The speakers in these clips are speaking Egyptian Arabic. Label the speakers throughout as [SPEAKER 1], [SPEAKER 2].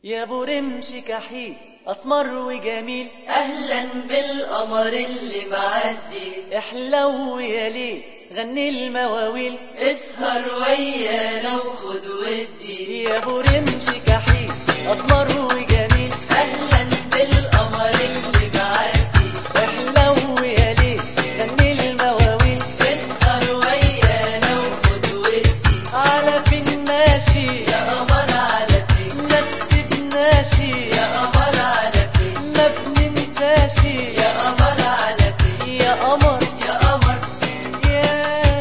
[SPEAKER 1] يا ابو رمش كحيل اسمر وجميل
[SPEAKER 2] اهلا بالقمر اللي معدي
[SPEAKER 1] احلو يا ليل غني المواويل
[SPEAKER 2] اسهر ويانا وخد ودي
[SPEAKER 1] يا ابو رمش كحيل اسمر وجميل
[SPEAKER 2] اهلا بالقمر اللي معدي
[SPEAKER 1] احلو يا ليل غني المواويل
[SPEAKER 2] اسهر ويانا وخد ودي
[SPEAKER 1] على فين ماشي
[SPEAKER 2] يا قمر على فين
[SPEAKER 1] ما تسيبناشي
[SPEAKER 2] يا قمر على فين
[SPEAKER 1] ما بننساشي
[SPEAKER 2] يا قمر على فين
[SPEAKER 1] يا قمر
[SPEAKER 2] يا قمر
[SPEAKER 1] يا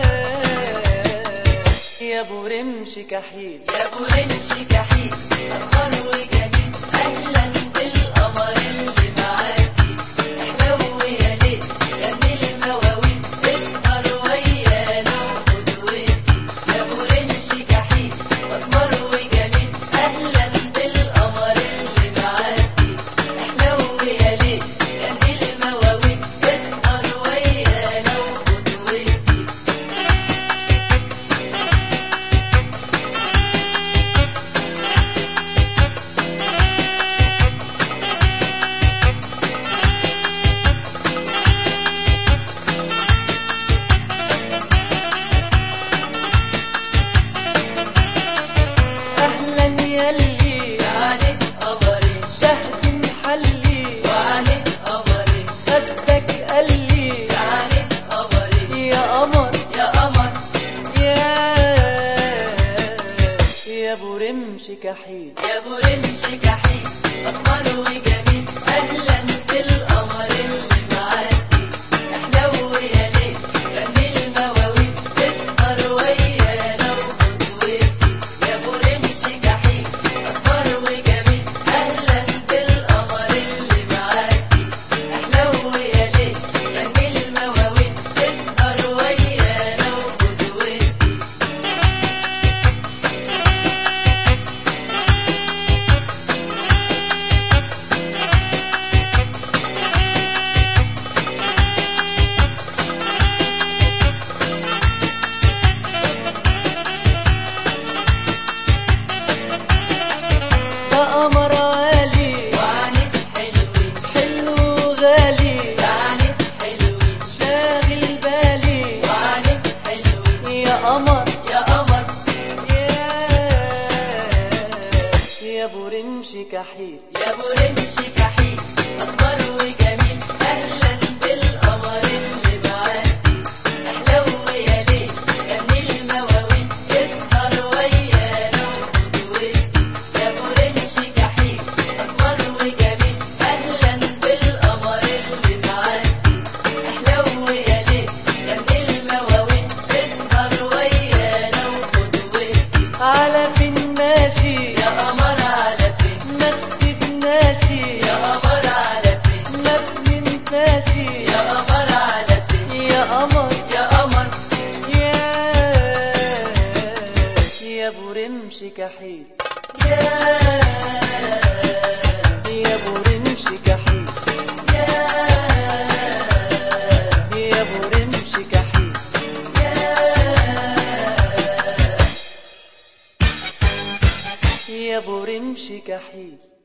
[SPEAKER 1] يا ابو رمش كحيل
[SPEAKER 2] يا ابو رمش كحيل اسمر وجميل اهلا بالقمر اللي معاكي احلو يا ليل غني المواويل اسهر ويانا وخد ودي يا ابو رمش كحيل اسمر وجميل اهلا بالقمر اللي معاكي احلو يا ليل غني المواويل اسهر ويانا وخد ودي
[SPEAKER 1] اهلا يلي
[SPEAKER 2] يعني قمري
[SPEAKER 1] شهد محلي
[SPEAKER 2] وعلي قمري
[SPEAKER 1] خدك قلي
[SPEAKER 2] يعني قمري
[SPEAKER 1] يا قمر
[SPEAKER 2] يا قمر
[SPEAKER 1] يا يا ابو رمش كحيل
[SPEAKER 2] يا ابو رمش كحيل اسمر وجميل اهلا بالقمر اللي معدي احلو يا ليل غني المواويل اسهر ويانا وخد ودي يا ابو رمش كحيل اسمر وجميل اهلا بالقمر اللي معدي احلو يا ليل غني المواويل اسهر ويانا وخد ودي
[SPEAKER 1] ده قمر عالي
[SPEAKER 2] وعنك حلوين
[SPEAKER 1] حلو غالي
[SPEAKER 2] يعني حلوين
[SPEAKER 1] شاغل بالي
[SPEAKER 2] وعنك حلوين
[SPEAKER 1] يا قمر
[SPEAKER 2] يا قمر
[SPEAKER 1] يا يا ابو رمش كحيل
[SPEAKER 2] يا ابو رمش كحيل اصفر وجميل اهلا بالقمر اللي معدي احلو يا ليل غني المواويل اسهر ويانا وخد ودي يا ابو رمش كحيل اصفر وجميل اهلا بالقمر اللي معدي احلو يا ليل غني المواويل اسهر ويانا وخد ودي
[SPEAKER 1] على فين ماشي
[SPEAKER 2] يا قمر على فين
[SPEAKER 1] ما تسيبناشي
[SPEAKER 2] يا قمر على فين
[SPEAKER 1] ما بننساشي
[SPEAKER 2] يا قمر على فين
[SPEAKER 1] يا قمر
[SPEAKER 2] يا قمر
[SPEAKER 1] يا يا ابو رمش كحيل
[SPEAKER 2] يا
[SPEAKER 1] يا ابو رمش كحيل
[SPEAKER 2] يا
[SPEAKER 1] يا ابو رمش كحيل يا ابو رمش كحيل